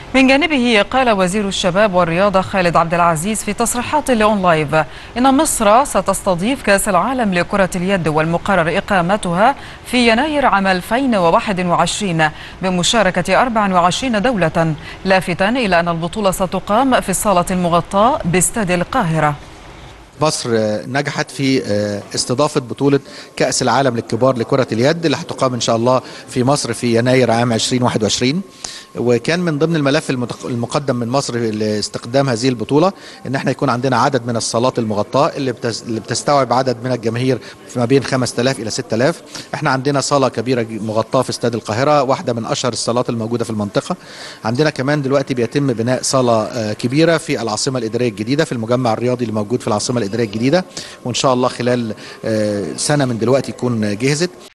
من جانبه قال وزير الشباب والرياضة خالد عبد العزيز في تصريحات لأون لايف إن مصر ستستضيف كأس العالم لكرة اليد والمقرر إقامتها في يناير عام 2021 بمشاركة 24 دولة لافتا إلى أن البطولة ستقام في الصالة المغطاة باستاد القاهرة مصر نجحت في استضافة بطولة كأس العالم للكبار لكرة اليد اللي هتقام إن شاء الله في مصر في يناير عام 2021 وكان من ضمن الملف المقدم من مصر لاستخدام هذه البطولة إن احنا يكون عندنا عدد من الصالات المغطاة اللي بتستوعب عدد من الجماهير ما بين 5000 إلى 6000 احنا عندنا صالة كبيرة مغطاة في استاد القاهرة واحدة من أشهر الصالات الموجودة في المنطقة عندنا كمان دلوقتي بيتم بناء صالة كبيرة في العاصمة الإدارية الجديدة في المجمع الرياضي اللي موجود في العاصمة الإدارية الجديدة وإن شاء الله خلال سنة من دلوقتي يكون جهزت